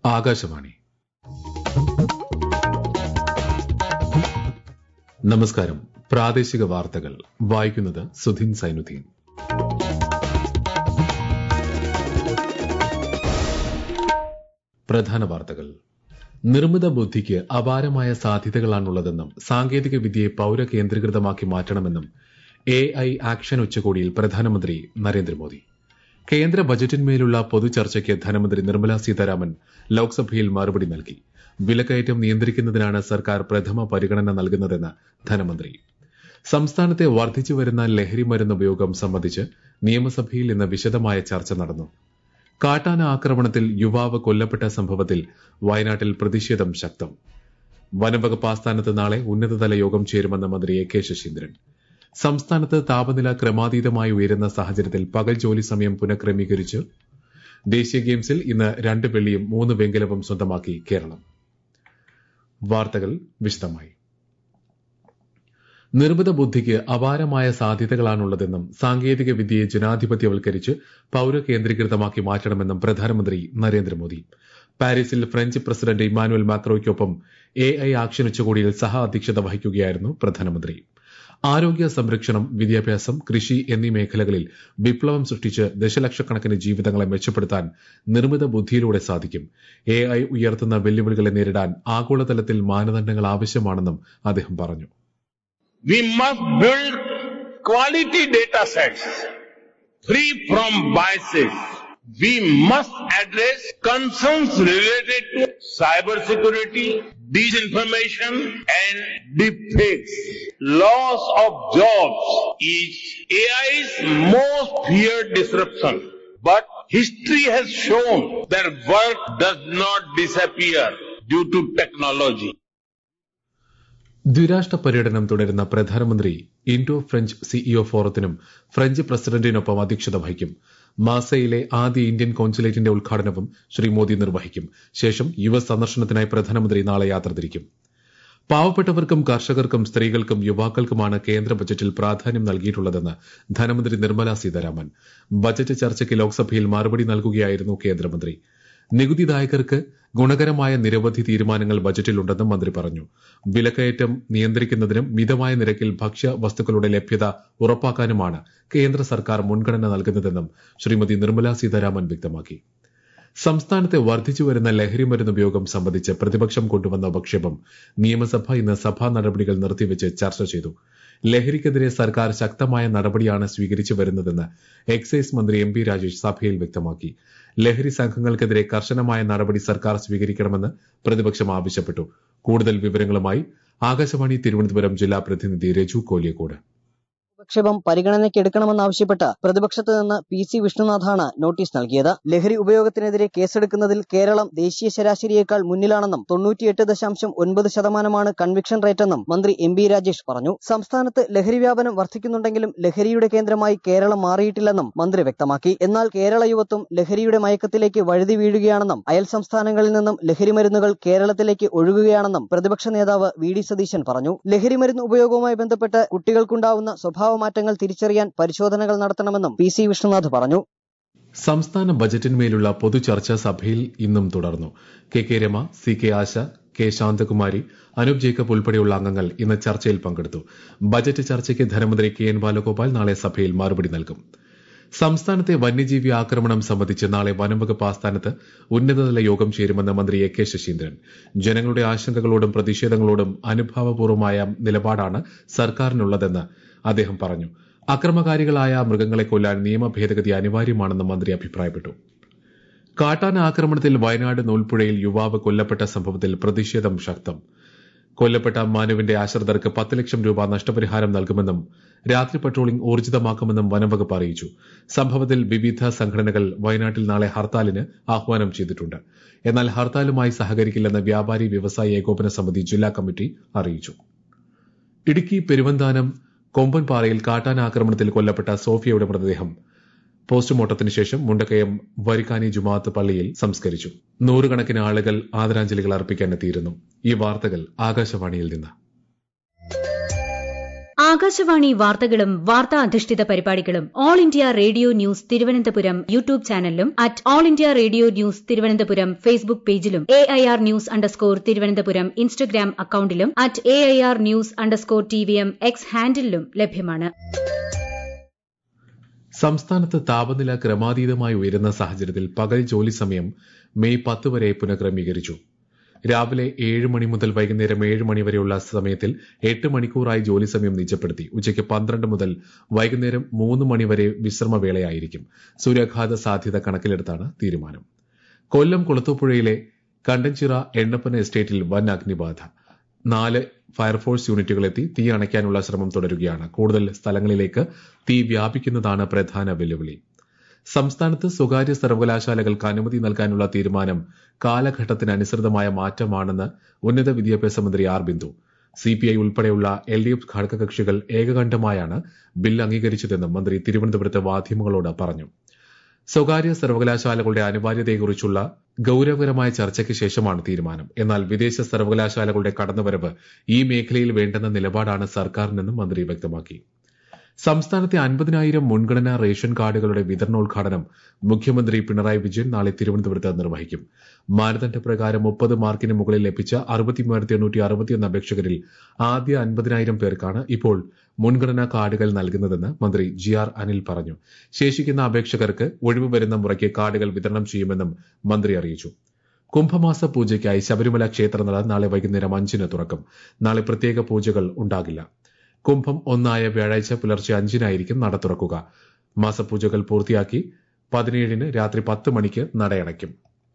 ആകാശവാണി നമസ്കാരം പ്രാദേശിക വാർത്തകൾ വായിക്കുന്നത് സുധിൻ സൈനുദ്ദീൻ പ്രധാന വാർത്തകൾ നിർമ്മിത ബുദ്ധിക്ക് അപാരമായ സാധ്യതകളാണുള്ളതെന്നും സാങ്കേതിക വിദ്യയെ പൌരകേന്ദ്രീകൃതമാക്കി മാറ്റണമെന്നും എ ഐ ആക്ഷൻ ഉച്ചകോടിയിൽ പ്രധാനമന്ത്രി നരേന്ദ്രമോദി കേന്ദ്ര ബജറ്റിന്മേലുള്ള പൊതുചർച്ചയ്ക്ക് ധനമന്ത്രി നിർമ്മല സീതാരാമൻ ലോക്സഭയിൽ മറുപടി നൽകി വിലക്കയറ്റം നിയന്ത്രിക്കുന്നതിനാണ് സർക്കാർ പ്രഥമ പരിഗണന നൽകുന്നതെന്ന് ധനമന്ത്രി സംസ്ഥാനത്തെ വർദ്ധിച്ചുവരുന്ന ലഹരി മരുന്ന് ഉപയോഗം സംബന്ധിച്ച് നിയമസഭയിൽ ഇന്ന് വിശദമായ ചർച്ച നടന്നു കാട്ടാന ആക്രമണത്തിൽ യുവാവ് കൊല്ലപ്പെട്ട സംഭവത്തിൽ വയനാട്ടിൽ പ്രതിഷേധം ശക്തം വനംവകുപ്പ് ആസ്ഥാനത്ത് നാളെ ഉന്നതതല യോഗം ചേരുമെന്ന് മന്ത്രി എ കെ ശശീന്ദ്രൻ സംസ്ഥാനത്ത് താപനില ക്രമാതീതമായി ഉയരുന്ന സാഹചര്യത്തിൽ പകൽ ജോലി സമയം പുനഃക്രമീകരിച്ചു ദേശീയ ഗെയിംസിൽ ഇന്ന് രണ്ട് വെള്ളിയും മൂന്ന് വെങ്കലവും സ്വന്തമാക്കി കേരളം വാർത്തകൾ വിശദമായി നിർമ്മിത ബുദ്ധിക്ക് അപാരമായ സാധ്യതകളാണുള്ളതെന്നും സാങ്കേതിക വിദ്യയെ ജനാധിപത്യവൽക്കരിച്ച് പൌരകേന്ദ്രീകൃതമാക്കി മാറ്റണമെന്നും പ്രധാനമന്ത്രി നരേന്ദ്രമോദി പാരീസിൽ ഫ്രഞ്ച് പ്രസിഡന്റ് ഇമാനുവൽ മാക്രോയ്ക്കൊപ്പം എ ഐ ആക്ഷൻ ഉച്ചകോടിയിൽ സഹ അധ്യക്ഷത വഹിക്കുകയായിരുന്നു പ്രധാനമന്ത്രി ആരോഗ്യ സംരക്ഷണം വിദ്യാഭ്യാസം കൃഷി എന്നീ മേഖലകളിൽ വിപ്ലവം സൃഷ്ടിച്ച് ദശലക്ഷക്കണക്കിന് ജീവിതങ്ങളെ മെച്ചപ്പെടുത്താൻ നിർമ്മിത ബുദ്ധിയിലൂടെ സാധിക്കും എ ഐ ഉയർത്തുന്ന വെല്ലുവിളികളെ നേരിടാൻ ആഗോളതലത്തിൽ മാനദണ്ഡങ്ങൾ ആവശ്യമാണെന്നും അദ്ദേഹം പറഞ്ഞു We must build quality data sets free from biases. We must address concerns related to cybersecurity, disinformation and deepfakes. Loss of jobs is AI's most feared disruption. But history has shown that work does not disappear due to technology. ദ്വിരാഷ്ട്ര പര്യടനം തുടരുന്ന പ്രധാനമന്ത്രി Indo French CEO ഫോറത്തിനും French പ്രസിഡന്റിനൊപ്പം അധ്യക്ഷത വഹിക്കും മാസയിലെ ആദ്യ Indian കോൺസുലേറ്റിന്റെ ഉദ്ഘാടനവും ശ്രീ മോദി നിർവഹിക്കും ശേഷം യു എസ് സന്ദർശനത്തിനായി പ്രധാനമന്ത്രി നാളെ യാത്ര തിരിക്കും പാവപ്പെട്ടവർക്കും കർഷകർക്കും സ്ത്രീകൾക്കും യുവാക്കൾക്കുമാണ് കേന്ദ്ര ബജറ്റിൽ പ്രാധാന്യം നൽകിയിട്ടുള്ളതെന്ന് ധനമന്ത്രി നിർമ്മല സീതാരാമൻ ബജറ്റ് ചർച്ചയ്ക്ക് ലോക്സഭയിൽ മറുപടി നൽകുകയായിരുന്നു കേന്ദ്രമന്ത്രി നികുതിദായകർക്ക് ഗുണകരമായ നിരവധി തീരുമാനങ്ങൾ ബജറ്റിലുണ്ടെന്നും മന്ത്രി പറഞ്ഞു വിലക്കയറ്റം നിയന്ത്രിക്കുന്നതിനും മിതമായ നിരക്കിൽ ഭക്ഷ്യ വസ്തുക്കളുടെ ലഭ്യത ഉറപ്പാക്കാനുമാണ് കേന്ദ്ര സർക്കാർ മുൻഗണന നൽകുന്നതെന്നും ശ്രീമതി നിർമ്മല സീതാരാമൻ വ്യക്തമാക്കി സംസ്ഥാനത്തെ വർദ്ധിച്ചുവരുന്ന ലഹരിമരുന്ന് ഉപയോഗം സംബന്ധിച്ച് പ്രതിപക്ഷം കൊണ്ടുവന്ന ഉപക്ഷേപം നിയമസഭ ഇന്ന് സഭാ നടപടികൾ നിർത്തിവെച്ച് ചർച്ച ചെയ്തു ലഹരിക്കെതിരെ സർക്കാർ ശക്തമായ നടപടിയാണ് സ്വീകരിച്ചു വരുന്നതെന്ന് എക്സൈസ് മന്ത്രി എം പി രാജേഷ് സഭയിൽ വ്യക്തമാക്കി ലഹരി സംഘങ്ങൾക്കെതിരെ കർശനമായ നടപടി സർക്കാർ സ്വീകരിക്കണമെന്ന് പ്രതിപക്ഷം ആവശ്യപ്പെട്ടു കൂടുതൽ വിവരങ്ങളുമായി ആകാശവാണി തിരുവനന്തപുരം ജില്ലാ പ്രതിനിധി രജു കോലിയക്കോട് ഉപക്ഷേപം പരിഗണനയ്ക്കെടുക്കണമെന്നാവശ്യപ്പെട്ട് പ്രതിപക്ഷത്ത് നിന്ന് പി സി വിഷ്ണുനാഥാണ് നോട്ടീസ് നൽകിയത് ലഹരി ഉപയോഗത്തിനെതിരെ കേസെടുക്കുന്നതിൽ കേരളം ദേശീയ ശരാശരിയേക്കാൾ മുന്നിലാണെന്നും തൊണ്ണൂറ്റിയെട്ട് ദശാംശം ഒൻപത് ശതമാനമാണ് കൺവിക്ഷൻ റേറ്റെന്നും മന്ത്രി എം ബി രാജേഷ് പറഞ്ഞു സംസ്ഥാനത്ത് ലഹരി വ്യാപനം വർദ്ധിക്കുന്നുണ്ടെങ്കിലും ലഹരിയുടെ കേന്ദ്രമായി കേരളം മാറിയിട്ടില്ലെന്നും മന്ത്രി വ്യക്തമാക്കി എന്നാൽ കേരള യുവത്വം ലഹരിയുടെ മയക്കത്തിലേക്ക് വഴുതി വീഴുകയാണെന്നും അയൽ സംസ്ഥാനങ്ങളിൽ നിന്നും ലഹരി മരുന്നുകൾ കേരളത്തിലേക്ക് ഒഴുകുകയാണെന്നും പ്രതിപക്ഷ നേതാവ് വി ഡി സതീശൻ പറഞ്ഞു ലഹരി മരുന്ന് ഉപയോഗവുമായി ബന്ധപ്പെട്ട് കുട്ടികൾക്കുണ്ടാവുന്ന സ്വഭാവ മാറ്റങ്ങൾ തിരിച്ചറിയാൻ പരിശോധനകൾ നടത്തണമെന്നും പി സി വിഷ്ണുനാഥ് പറഞ്ഞു സംസ്ഥാന ബജറ്റിന്മേലുള്ള പൊതുചർച്ച സഭയിൽ ഇന്നും തുടർന്നു K K Rama C K Asha K Shanthakumari Anoop Jacob ഉൾപ്പെടെയുള്ള അംഗങ്ങൾ ഇന്ന് ചർച്ചയിൽ പങ്കെടുത്തു ബജറ്റ് ചർച്ചയ്ക്ക് ധനമന്ത്രി കെ എൻ ബാലഗോപാൽ നാളെ സഭയിൽ മറുപടി നൽകും സംസ്ഥാനത്തെ വന്യജീവി ആക്രമണം സംബന്ധിച്ച് നാളെ വനംവകുപ്പ് ആസ്ഥാനത്ത് ഉന്നതതല യോഗം ചേരുമെന്ന് മന്ത്രി എ കെ ശശീന്ദ്രൻ ജനങ്ങളുടെ ആശങ്കകളോടും പ്രതിഷേധങ്ങളോടും അനുഭാവപൂർവമായ നിലപാടാണ് സർക്കാരിനുള്ളതെന്ന് അദ്ദേഹം പറഞ്ഞു അക്രമകാരികളായ മൃഗങ്ങളെ കൊല്ലാൻ നിയമ ഭേദഗതി അനിവാര്യമാണെന്ന് മന്ത്രി അഭിപ്രായപ്പെട്ടു കാട്ടാന ആക്രമണത്തിൽ വയനാട് നൂൽപ്പുഴയിൽ യുവാവ് കൊല്ലപ്പെട്ട സംഭവത്തിൽ പ്രതിഷേധം ശക്തം കൊല്ലപ്പെട്ട മാനുവിന്റെ ആശ്രിതർക്ക് പത്ത് ലക്ഷം രൂപ നഷ്ടപരിഹാരം നൽകുമെന്നും രാത്രി പട്രോളിംഗ് ഊർജിതമാക്കുമെന്നും വനംവകുപ്പ് അറിയിച്ചു സംഭവത്തിൽ വിവിധ സംഘടനകൾ വയനാട്ടിൽ നാളെ ഹർത്താലിന് ആഹ്വാനം ചെയ്തിട്ടുണ്ട് എന്നാൽ ഹർത്താലുമായി സഹകരിക്കില്ലെന്ന് വ്യാപാരി വ്യവസായി ഏകോപന സമിതി ജില്ലാ കമ്മിറ്റി അറിയിച്ചു ഇടുക്കി പെരുവന്താനം കൊമ്പൻപാറയിൽ കാട്ടാന ആക്രമണത്തിൽ കൊല്ലപ്പെട്ട സോഫിയയുടെ മൃതദേഹം പോസ്റ്റ്മോർട്ടത്തിന് ശേഷം മുണ്ടക്കയം വരിക്കാനി ജുമാഅത്ത് പള്ളിയിൽ സംസ്കരിച്ചു നൂറുകണക്കിന് ആളുകൾ ആദരാഞ്ജലികൾ അർപ്പിക്കാനെത്തിയിരുന്നു ഈ വാർത്തകൾ ആകാശവാണിയിൽ നിന്ന് ആകാശവാണി വാർത്തകളും വാർത്താ അധിഷ്ഠിത പരിപാടികളും All India Radio News Thiruvananthapuram YouTube ചാനലിലും at All India Radio News Thiruvananthapuram Facebook പേജിലും A I R news underscore Thiruvananthapuram Instagram അക്കൌണ്ടിലും at A I R news underscore T V M X ഹാൻഡിലും ലഭ്യമാണ് സംസ്ഥാനത്ത് താപനില ക്രമാതീതമായി ഉയരുന്ന സാഹചര്യത്തിൽ പകൽ ജോലി സമയം മെയ് പത്ത് വരെ പുനഃക്രമീകരിച്ചു രാവിലെ ഏഴ് മണി മുതൽ വൈകുന്നേരം ഏഴ് മണി വരെയുള്ള സമയത്തിൽ എട്ട് മണിക്കൂറായി ജോലി സമയം നിജപ്പെടുത്തി ഉച്ചയ്ക്ക് പന്ത്രണ്ട് മുതൽ വൈകുന്നേരം മൂന്ന് മണി വരെ വിശ്രമവേളയായിരിക്കും സൂര്യാഘാത സാധ്യത കണക്കിലെടുത്താണ് തീരുമാനം കൊല്ലം കുളത്തൂപ്പുഴയിലെ കണ്ടൻചിറ എണ്ണപ്പന എസ്റ്റേറ്റിൽ വൻ അഗ്നിബാധ നാല് ഫയർഫോഴ്സ് യൂണിറ്റുകളെത്തി തീ അണയ്ക്കാനുള്ള ശ്രമം തുടരുകയാണ് കൂടുതൽ സ്ഥലങ്ങളിലേക്ക് തീ വ്യാപിക്കുന്നതാണ് പ്രധാന വെല്ലുവിളി സംസ്ഥാനത്ത് സ്വകാര്യ സർവകലാശാലകൾക്ക് അനുമതി നൽകാനുള്ള തീരുമാനം കാലഘട്ടത്തിനനുസൃതമായ മാറ്റമാണെന്ന് ഉന്നത വിദ്യാഭ്യാസ മന്ത്രി ആർ ബിന്ദു സിപിഐ ഉൾപ്പെടെയുള്ള എൽ ഡി എഫ് ഘടകകക്ഷികൾ ഏകകണ്ഠമായാണ് ബിൽ അംഗീകരിച്ചതെന്നും മന്ത്രി തിരുവനന്തപുരത്ത് മാധ്യമങ്ങളോട് പറഞ്ഞു സ്വകാര്യ സർവകലാശാലകളുടെ അനിവാര്യതയെക്കുറിച്ചുള്ള ഗൌരവകരമായ ചർച്ചയ്ക്ക് ശേഷമാണ് തീരുമാനം എന്നാൽ വിദേശ സർവകലാശാലകളുടെ കടന്നുവരവ് ഈ മേഖലയിൽ വേണ്ടെന്ന നിലപാടാണ് സർക്കാരിനെന്നും മന്ത്രി വ്യക്തമാക്കി സംസ്ഥാനത്തെ അൻപതിനായിരം മുൻഗണനാ റേഷൻ കാർഡുകളുടെ വിതരണോദ്ഘാടനം മുഖ്യമന്ത്രി പിണറായി വിജയൻ നാളെ തിരുവനന്തപുരത്ത് നിർവഹിക്കും മാനദണ്ഡപ്രകാരം മുപ്പത് മാർക്കിന് മുകളിൽ ലഭിച്ച അറുപത്തിമൂവായിരത്തി എണ്ണൂറ്റി അറുപത്തിയൊന്ന് അപേക്ഷകരിൽ ആദ്യ അൻപതിനായിരം പേർക്കാണ് ഇപ്പോൾ മുൻഗണനാ കാർഡുകൾ നൽകുന്നതെന്ന് മന്ത്രി ജി ആർ അനിൽ പറഞ്ഞു ശേഷിക്കുന്ന അപേക്ഷകർക്ക് ഒഴിവ് വരുന്ന മുറയ്ക്ക് കാർഡുകൾ വിതരണം ചെയ്യുമെന്നും മന്ത്രി അറിയിച്ചു കുംഭമാസ പൂജയ്ക്കായി ശബരിമല ക്ഷേത്രനട നാളെ വൈകുന്നേരം അഞ്ചിന് തുറക്കും നാളെ പ്രത്യേക പൂജകൾ ഉണ്ടാകില്ല കുംഭം ഒന്നായ വ്യാഴാഴ്ച പുലർച്ചെ അഞ്ചിനായിരിക്കും നട തുറക്കുക മാസപൂജകൾ പൂർത്തിയാക്കി പതിനേഴിന് രാത്രി പത്ത് മണിക്ക് നടയടയ്ക്കും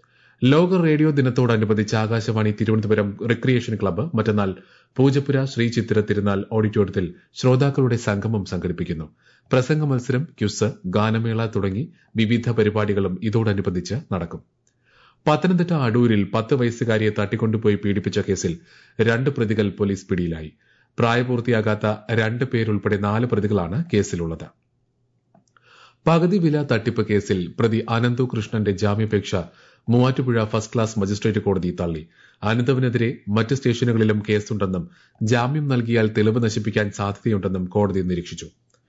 ലോക റേഡിയോ ദിനത്തോടനുബന്ധിച്ച് ആകാശവാണി തിരുവനന്തപുരം റിക്രിയേഷൻ ക്ലബ്ബ് മറ്റന്നാൾ പൂജപ്പുര ശ്രീ ചിത്തിര തിരുനാൾ ഓഡിറ്റോറിയത്തിൽ ശ്രോതാക്കളുടെ സംഗമം സംഘടിപ്പിക്കുന്നു പ്രസംഗ മത്സരം ക്യുസ് ഗാനമേള തുടങ്ങി വിവിധ പരിപാടികളും ഇതോടനുബന്ധിച്ച് നടക്കും പത്തനംതിട്ട അടൂരിൽ പത്ത് വയസ്സുകാരിയെ തട്ടിക്കൊണ്ടുപോയി പീഡിപ്പിച്ച കേസിൽ രണ്ട് പ്രതികൾ പോലീസ് പിടിയിലായി പ്രായപൂർത്തിയാകാത്ത രണ്ട് പേരുൾപ്പെടെ നാല് പ്രതികളാണ് കേസിലുള്ളത് പകുതി വില തട്ടിപ്പ് കേസിൽ പ്രതി അനന്തു കൃഷ്ണന്റെ ജാമ്യാപേക്ഷ മൂവാറ്റുപുഴ ഫസ്റ്റ് ക്ലാസ് മജിസ്ട്രേറ്റ് കോടതി തള്ളി അനന്തവിനെതിരെ മറ്റ് സ്റ്റേഷനുകളിലും കേസുണ്ടെന്നും ജാമ്യം നൽകിയാൽ തെളിവ് നശിപ്പിക്കാൻ സാധ്യതയുണ്ടെന്നും കോടതി നിരീക്ഷിച്ചു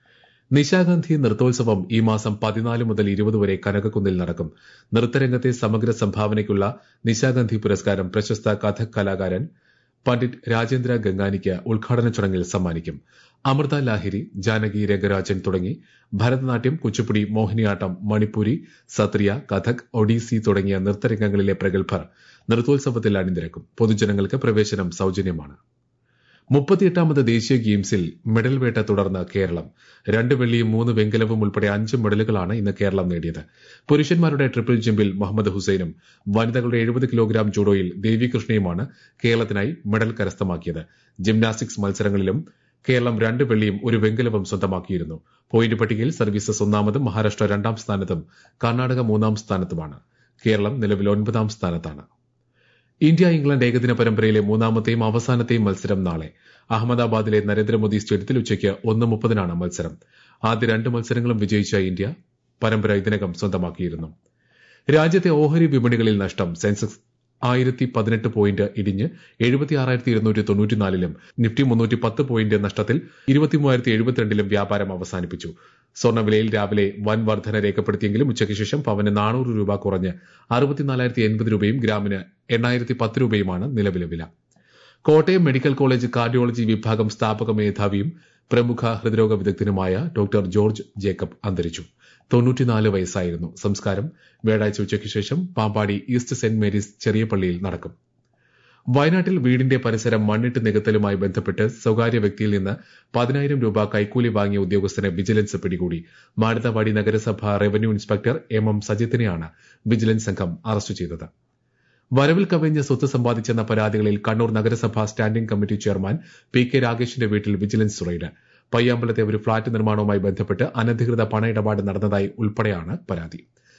നിശാഗന്ധി നൃത്തോത്സവം ഈ മാസം പതിനാല് മുതൽ ഇരുപത് വരെ കനകക്കുന്നിൽ നടക്കും നൃത്തരംഗത്തെ സമഗ്ര സംഭാവനയ്ക്കുള്ള നിശാഗന്ധി പുരസ്കാരം പ്രശസ്ത കഥക് കലാകാരൻ പണ്ഡിറ്റ് രാജേന്ദ്ര ഗംഗാനിക്ക് ഉദ്ഘാടന ചടങ്ങിൽ സമ്മാനിക്കും അമൃത ലാഹിരി ജാനകി രംഗരാജൻ തുടങ്ങി ഭരതനാട്യം കുച്ചിപ്പുടി മോഹിനിയാട്ടം മണിപ്പൂരി സത്രിയ കഥക് ഒഡീസി തുടങ്ങിയ നൃത്തരംഗങ്ങളിലെ പ്രഗത്ഭർ നൃത്തോത്സവത്തിൽ അണിനിരക്കും പൊതുജനങ്ങൾക്ക് പ്രവേശനം സൌജന്യമാണ് മുപ്പത്തിയെട്ടാമത് ദേശീയ ഗെയിംസിൽ മെഡൽ വേട്ട തുടർന്ന് കേരളം രണ്ട് വെള്ളിയും മൂന്ന് വെങ്കലവും ഉൾപ്പെടെ അഞ്ച് മെഡലുകളാണ് ഇന്ന് കേരളം നേടിയത് പുരുഷന്മാരുടെ ട്രിപ്പിൾ ജമ്പിൽ മുഹമ്മദ് ഹുസൈനും വനിതകളുടെ എഴുപത് കിലോഗ്രാം ജൂഡോയിൽ ദേവികൃഷ്ണയുമാണ് കേരളത്തിനായി മെഡൽ കരസ്ഥമാക്കിയത് ജിംനാസ്റ്റിക്സ് മത്സരങ്ങളിലും കേരളം രണ്ട് വെള്ളിയും ഒരു വെങ്കലവും സ്വന്തമാക്കിയിരുന്നു പോയിന്റ് പട്ടികയിൽ സർവീസസ് ഒന്നാമതും മഹാരാഷ്ട്ര രണ്ടാം സ്ഥാനത്തും കർണാടക മൂന്നാം സ്ഥാനത്തുമാണ് കേരളം നിലവിൽ ഒൻപതാം സ്ഥാനത്താണ് ഇന്ത്യ ഇംഗ്ലണ്ട് ഏകദിന പരമ്പരയിലെ മൂന്നാമത്തെയും അവസാനത്തെയും മത്സരം നാളെ അഹമ്മദാബാദിലെ നരേന്ദ്രമോദി സ്റ്റേഡിയത്തിൽ ഉച്ചയ്ക്ക് ഒന്ന് മുപ്പതിനാണ് മത്സരം ആദ്യ രണ്ട് മത്സരങ്ങളും വിജയിച്ച ഇന്ത്യ പരമ്പര ഇതിനകം സ്വന്തമാക്കിയിരുന്നു രാജ്യത്തെ ഓഹരി വിപണികളിൽ നഷ്ടം സെൻസെക്സ് ആയിരത്തി പതിനെട്ട് പോയിന്റ് ഇടിഞ്ഞ് എഴുപത്തി ആറായിരത്തി ഇരുന്നൂറ്റി തൊണ്ണൂറ്റിനാലിലും നിഫ്റ്റി മുന്നൂറ്റി പത്ത് പോയിന്റ് നഷ്ടത്തിൽ ഇരുപത്തിമൂവായിരത്തി എഴുപത്തിരണ്ടിലും വ്യാപാരം അവസാനിപ്പിച്ചു സ്വർണ്ണവിലയിൽ രാവിലെ വൻ വർധന രേഖപ്പെടുത്തിയെങ്കിലും ഉച്ചയ്ക്ക് ശേഷം പവന് നാനൂറ് രൂപ കുറഞ്ഞ് അറുപത്തിനാലായിരത്തി എൺപത് രൂപയും ഗ്രാമിന് എണ്ണായിരത്തി പത്ത് രൂപയുമാണ് നിലവിലെ വില കോട്ടയം മെഡിക്കൽ കോളേജ് കാർഡിയോളജി വിഭാഗം സ്ഥാപക മേധാവിയും പ്രമുഖ ഹൃദ്രോഗ വിദഗ്ധനുമായ ഡോക്ടർ ജോർജ് ജേക്കബ് അന്തരിച്ചു തൊണ്ണൂറ്റിനാല് വയസ്സായിരുന്നു സംസ്കാരം വ്യാഴാഴ്ച ഉച്ചയ്ക്ക് ശേഷം പാമ്പാടി ഈസ്റ്റ് സെന്റ് മേരീസ് ചെറിയ പള്ളിയിൽ നടക്കും വയനാട്ടിൽ വീടിന്റെ പരിസരം മണ്ണിട്ട് നികത്തലുമായി ബന്ധപ്പെട്ട് സ്വകാര്യ വ്യക്തിയിൽ നിന്ന് പതിനായിരം രൂപ കൈക്കൂലി വാങ്ങിയ ഉദ്യോഗസ്ഥനെ വിജിലൻസ് പിടികൂടി മാനന്തവാടി നഗരസഭ റവന്യൂ ഇൻസ്പെക്ടർ എം എം സജിത്തിനെയാണ് വിജിലൻസ് സംഘം അറസ്റ്റ് ചെയ്തത് വരവിൽ കവിഞ്ഞ സ്വത്ത് സമ്പാദിച്ചെന്ന പരാതികളിൽ കണ്ണൂർ നഗരസഭ standing committee chairman P K രാഗേഷിന്റെ വീട്ടിൽ വിജിലൻസ് റെയ്ഡ് പയ്യാമ്പലത്തെ ഒരു ഫ്ളാറ്റ് നിർമ്മാണവുമായി ബന്ധപ്പെട്ട് അനധികൃത പണ ഇടപാട് നടന്നതായി ഉൾപ്പെടെയാണ് പരാതി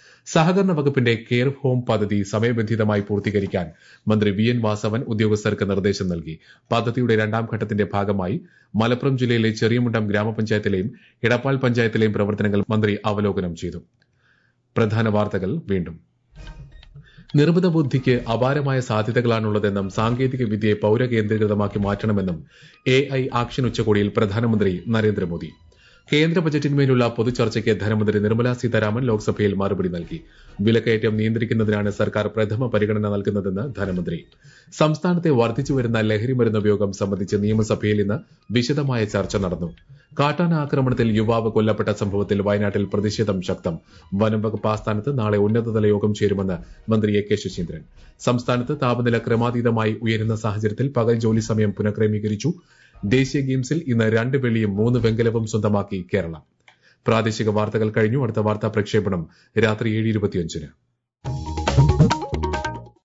സഹകരണ വകുപ്പിന്റെ കെയർ ഹോം പദ്ധതി സമയബന്ധിതമായി പൂർത്തീകരിക്കാൻ മന്ത്രി വി എൻ വാസവൻ ഉദ്യോഗസ്ഥർക്ക് നിർദ്ദേശം നൽകി പദ്ധതിയുടെ രണ്ടാം ഘട്ടത്തിന്റെ ഭാഗമായി മലപ്പുറം ജില്ലയിലെ ചെറിയമുണ്ടം ഗ്രാമപഞ്ചായത്തിലെയും ഇടപ്പാൾ പഞ്ചായത്തിലെയും പ്രവർത്തനങ്ങൾ മന്ത്രി അവലോകനം ചെയ്തു പ്രധാന വാർത്തകൾ വീണ്ടും നിർമ്മിത ബുദ്ധിക്ക് അപാരമായ സാധ്യതകളാണുള്ളതെന്നും സാങ്കേതിക വിദ്യയെ പൌരകേന്ദ്രീകൃതമാക്കി മാറ്റണമെന്നും എ ഐ ആക്ഷൻ ഉച്ചകോടിയിൽ പ്രധാനമന്ത്രി നരേന്ദ്രമോദി കേന്ദ്ര ബജറ്റിന്മേലുള്ള പൊതുചർച്ചയ്ക്ക് ധനമന്ത്രി നിർമ്മല സീതാരാമൻ ലോക്സഭയിൽ മറുപടി നൽകി വിലക്കയറ്റം നിയന്ത്രിക്കുന്നതിനാണ് സർക്കാർ പ്രഥമ പരിഗണന നൽകുന്നതെന്ന് ധനമന്ത്രി സംസ്ഥാനത്തെ വർദ്ധിച്ചുവരുന്ന ലഹരി മരുന്ന് ഉപയോഗം സംബന്ധിച്ച് നിയമസഭയിൽ ഇന്ന് വിശദമായ ചർച്ച നടന്നു കാട്ടാന ആക്രമണത്തിൽ യുവാവ് കൊല്ലപ്പെട്ട സംഭവത്തിൽ വയനാട്ടിൽ പ്രതിഷേധം ശക്തം വനംവകുപ്പ് ആസ്ഥാനത്ത് നാളെ ഉന്നതതല യോഗം ചേരുമെന്ന് മന്ത്രി എ കെ ശശീന്ദ്രൻ സംസ്ഥാനത്ത് താപനില ക്രമാതീതമായി ഉയരുന്ന സാഹചര്യത്തിൽ പകൽ ജോലി സമയം പുനഃക്രമീകരിച്ചു ദേശീയ ഗെയിംസിൽ ഇന്ന് രണ്ട് വെള്ളിയും മൂന്ന് വെങ്കലവും സ്വന്തമാക്കി കേരളം പ്രാദേശിക വാർത്തകൾ കഴിഞ്ഞു അടുത്ത വാർത്താ പ്രക്ഷേപണം രാത്രി ഏഴ് ഇരുപത്തിയഞ്ചിന്